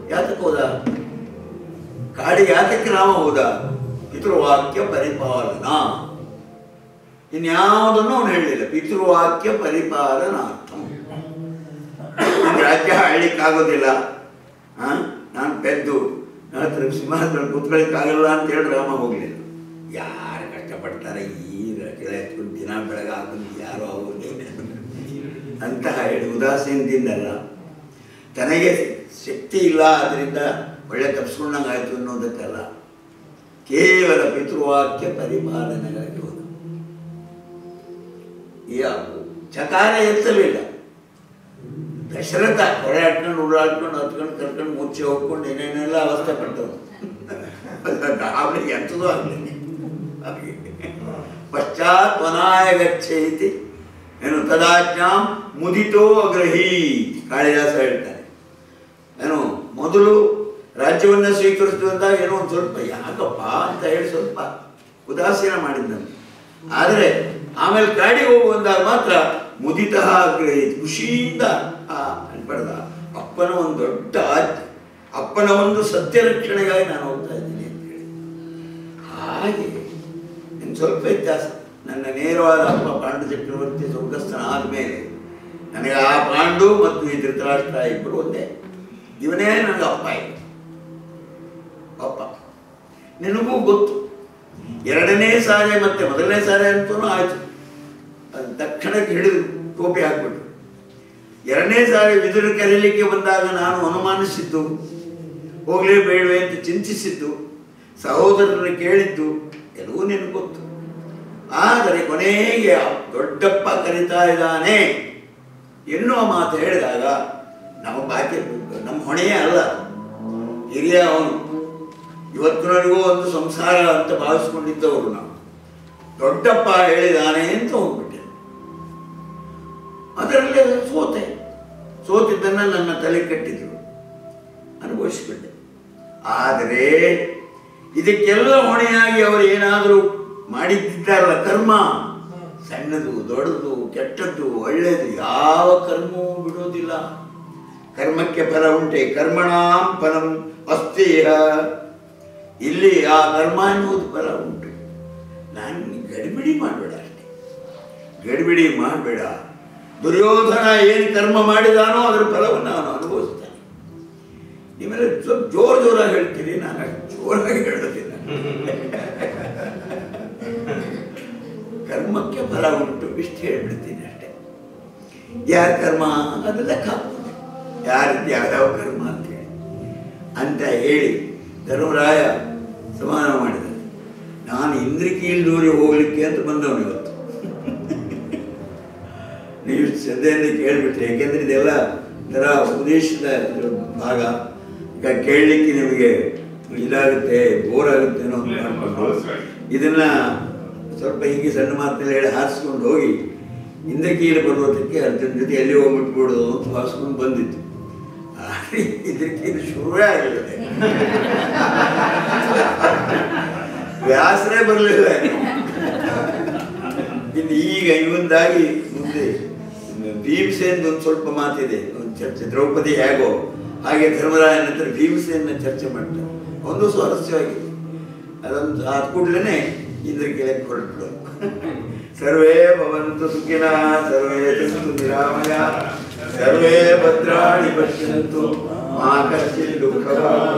ಯಾತಕ್ಕೆ ಹೋದ ಕಾಡಿಗೆ ಯಾತಕ್ಕೆ ರಾಮ ಹೋದ ಪಿತೃವಾಕ್ಯ ಪರಿಪಾಲನಾ ಇನ್ಯಾವುದನ್ನು ಅವನು ಹೇಳಲಿಲ್ಲ ಪಿತೃವಾಕ್ಯ ಪರಿಪಾಲನಾರ್ಥ ನಿಮ್ಗೆ ರಾಜ್ಯ ಆಳ್ಲಿಕ್ಕಾಗೋದಿಲ್ಲ ಆ? ನಾನು ಪೆದ್ದು ನನ್ನ ಹತ್ರ ಸಿಂಹಾಸನ ಕೂತ್ಕೊಳ್ಳಿಕ್ಕಾಗಲ್ಲ ಅಂತ ಹೇಳಿ ರಾಮ ಹೋಗಲಿಲ್ಲ ಯಾರು ಕಷ್ಟಪಡ್ತಾರೆ ಈ ಕೆಳ ಎತ್ಕೊಂಡು ದಿನ ಬೆಳಗಾಗ್ಬಂದು ಯಾರೋ ಅವ್ರಿಗೆ ಅಂತ ಹೇಳಿ ಉದಾಸೀನದಿಂದಲ್ಲ ತನಗೆ ಶಕ್ತಿ ಇಲ್ಲ ಅದರಿಂದ ಒಳ್ಳೆ ತಪ್ಪಿಸ್ಕೊಂಡಂಗಾಯ್ತು ಅನ್ನೋದಕ್ಕಲ್ಲ ಕೇವಲ ಪಿತೃವಾಕ್ಯ ಪರಿಪಾಲನೆಗಾಗಿ ಹೋದ ಯಾವ ಚಕಾರ ಎತ್ತಲಿಲ್ಲ ದಶರಥ ಹೊರೆ ಹಾಟ್ಕೊಂಡು ಉಳ್ಳಾಡ್ಕೊಂಡು ಹತ್ಕೊಂಡು ಕರ್ಕೊಂಡು ಮುಚ್ಚಿ ಹೋಗ್ಕೊಂಡು ಏನೇನೆಲ್ಲ ಅವಸ್ಥೆ ಪಟ್ಟವು ಅವನಿಗೆ ಎಂಥದೂ ಆಗಲಿಲ್ಲ ಪಶ್ಚಾತ್ ವನಾಯ ಗಚ್ಚೇತಿ ಏನು ತದಾಜ್ಞಾಂ ಮುದಿತೋ ಅಗ್ರಹೀತ್ ಕಾಳಿದಾಸ ಹೇಳ್ತಾನೆ ಏನು ಮೊದಲು ರಾಜ್ಯವನ್ನು ಸ್ವೀಕರಿಸಿತು ಅಂದಾಗ ಏನೋ ಒಂದು ಸ್ವಲ್ಪ ಯಾಕಪ್ಪ ಅಂತ ಹೇಳಿ ಸ್ವಲ್ಪ ಉದಾಸೀನ ಮಾಡಿದ್ದಂತೆ ಆದರೆ ಆಮೇಲೆ ಕಾಡಿಗೆ ಹೋಗು ಅಂದಾಗ ಮಾತ್ರ ಮುದಿತ ಆಗ್ರಹಿತ್ ಖುಷಿಯಿಂದ ಆ ಪಡೆದ ಅಪ್ಪನ ಒಂದು ದೊಡ್ಡ ಆಜ್ಞೆ ಅಪ್ಪನ ಒಂದು ಸತ್ಯ ರಕ್ಷಣೆಗಾಗಿ ನಾನು ಹೋಗ್ತಾ ಇದ್ದೀನಿ ಅಂತ ಹೇಳಿ ಹಾಗೆ ಇನ್ನು ಸ್ವಲ್ಪ ವ್ಯತ್ಯಾಸ ನನ್ನ ನೇರವಾದ ಅಪ್ಪ ಪಾಂಡು ಚಕ್ರವರ್ತಿ ಸ್ವರ್ಗಸ್ಥನ ಆದಮೇಲೆ ನನಗೆ ಆ ಪಾಂಡು ಮತ್ತು ಈ ಧೃತರಾಷ್ಟ್ರ ಇಬ್ಬರು ಒಂದೇ ಇವನೇ ನನಗೆ ಅಪ್ಪ ಇದೆ ಅಪ್ಪ ನಿನಗೂ ಗೊತ್ತು ಎರಡನೇ ಸಾರಿ ಮತ್ತೆ ಮೊದಲನೇ ಸಾರಿ ಅಂತೂ ಆಯ್ತು ಅದು ತಕ್ಷಣಕ್ಕೆ ಹಿಡಿದು ಟೋಪಿ ಹಾಕ್ಬಿಟ್ರು ಎರಡನೇ ಸಾರಿ ವಿದುರು ಕರೀಲಿಕ್ಕೆ ಬಂದಾಗ ನಾನು ಅನುಮಾನಿಸಿದ್ದು ಹೋಗ್ಲೇ ಬೇಡವೆ ಅಂತ ಚಿಂತಿಸಿದ್ದು ಸಹೋದರರನ್ನು ಕೇಳಿದ್ದು ಎಲ್ಲವೂ ನಿನಗೆ ಗೊತ್ತು ಆದರೆ ಕೊನೆಗೆ ಆ ದೊಡ್ಡಪ್ಪ ಕರೀತಾ ಇದ್ದಾನೆ ಎನ್ನುವ ಮಾತು ಹೇಳಿದಾಗ ನಮ್ಮ ಬಾಕಿ ನಮ್ಮ ಹೊಣೆಯೇ ಅಲ್ಲ ಹಿರಿಯ ಅವನು ಇವತ್ತಿನವರೆಗೂ ಒಂದು ಸಂಸಾರ ಅಂತ ಭಾವಿಸ್ಕೊಂಡಿದ್ದವರು ನಾವು ದೊಡ್ಡಪ್ಪ ಹೇಳಿದಾನೆ ಅಂತ ಹೋಗ್ಬಿಟ್ಟೆ ಅದರಲ್ಲಿ ಸೋತೆ ಸೋತಿದ್ದನ್ನ ನನ್ನ ತಲೆ ಕಟ್ಟಿದ್ರು ಅನುಭವಿಸಿಬಿಟ್ಟೆ ಆದರೆ ಇದಕ್ಕೆಲ್ಲ ಹೊಣೆಯಾಗಿ ಅವರು ಏನಾದರೂ ಮಾಡಿದ್ದಾರಲ್ಲ ಕರ್ಮ ಸಣ್ಣದು ದೊಡ್ಡದು ಕೆಟ್ಟದ್ದು ಒಳ್ಳೆಯದು ಯಾವ ಕರ್ಮವೂ ಬಿಡೋದಿಲ್ಲ ಕರ್ಮಕ್ಕೆ ಫಲ ಉಂಟೆ ಕರ್ಮಣಾಂ ಫಲಂ ಅಸ್ತಿಹ ಇಲ್ಲಿ ಆ ಕರ್ಮ ಎನ್ನುವುದು ಫಲ ಉಂಟು ನಾನು ಗಡಿಬಿಡಿ ಮಾಡಬೇಡ ಅಷ್ಟೇ ಗಡಿಬಿಡಿ ಮಾಡಬೇಡ ದುರ್ಯೋಧನ ಏನು ಕರ್ಮ ಮಾಡಿದಾನೋ ಅದರ ಫಲವನ್ನು ಅವನು ಅನುಭವಿಸ್ತಾನೆ ನಿಮ್ಮೆಲ್ಲ ಸ್ವಲ್ಪ ಜೋರು ಜೋರಾಗಿ ಹೇಳ್ತೀರಿ ನಾನು ಅಷ್ಟು ಜೋರಾಗಿ ಹೇಳೋದಿಲ್ಲ ಕರ್ಮಕ್ಕೆ ಫಲ ಉಂಟು ಇಷ್ಟು ಹೇಳ್ಬಿಡ್ತೀನಿ ಅಷ್ಟೇ ಯಾರ ಕರ್ಮ ಅದು ಲೆಕ್ಕ ಹಾಕ್ಬೋದು ಯಾರದ್ದು ಯಾವ್ಯಾವ ಕರ್ಮ ಅಂತ ಹೇಳಿ ಅಂತ ಹೇಳಿ ಧರ್ಮರಾಯ ಸಮಾನ ಮಾಡಿದ ನಾನು ಇಂದ್ರಕೀಲ್ದೂರಿಗೆ ಹೋಗ್ಲಿಕ್ಕೆ ಅಂತ ಬಂದವನು ಇವತ್ತು ನೀವು ಶ್ರದ್ಧೆಯಿಂದ ಕೇಳಿಬಿಟ್ರೆ ಯಾಕೆಂದ್ರೆ ಇದೆಲ್ಲ ಥರ ಉಪದೇಶದ ಭಾಗ ಈಗ ಕೇಳಲಿಕ್ಕೆ ನಿಮಗೆ ಇದಾಗುತ್ತೆ ಬೋರ್ ಆಗುತ್ತೆ ಅನ್ನೋ ಅಂತ ಮಾಡ್ಕೊಂಡು ಇದನ್ನ ಸ್ವಲ್ಪ ಹೀಗೆ ಸಣ್ಣ ಮಾತಿನಲ್ಲಿ ಹೇಳಿ ಹಾರಿಸ್ಕೊಂಡು ಹೋಗಿ ಇಂದ್ರಕೀಲ ಪರ್ವತಕ್ಕೆ ಅರ್ಜುನ ಜೊತೆ ಎಲ್ಲಿ ಹೋಗ್ಬಿಟ್ಬಿಡೋದು ಅಂತ ಭಾವಿಸ್ಕೊಂಡು ಬಂದಿತ್ತು ಆದರೆ ಇದಕ್ಕೀಲ ಶುರುವೇ ಆಗಲಿಲ್ಲ ವ್ಯಾಸರೇ ಬರಲಿಲ್ಲ ಇನ್ನು ಈಗ ಇವೊಂದಾಗಿ ಮುಂದೆ ಭೀಮಸೇನ್ ಒಂದು ಸ್ವಲ್ಪ ಮಾತಿದೆ ಒಂದು ಚರ್ಚೆ ದ್ರೌಪದಿ ಹೇಗೋ ಹಾಗೆ ಧರ್ಮರಾಯನ ಹತ್ರ ಭೀಮಸೇನ ಚರ್ಚೆ ಮಾಡ್ತಾರೆ ಒಂದು ಸ್ವಾರಸ್ಯವಾಗಿದೆ ಅದೊಂದು ಆದ ಕೂಡಲೇ ಇಂದ್ರಕೀಲಕ್ಕೆ ಹೊರಟು ಸರ್ವೇ ಭವಂತು ಸುಖಿನ ಸರ್ವೇ ಸಂತು ನಿರಾಮಯ ಸರ್ವೇ ಭದ್ರಾಣಿ ಪಶ್ಯಂತು ಮಾ ಕಶ್ಚಿತ್ ದುಃಖ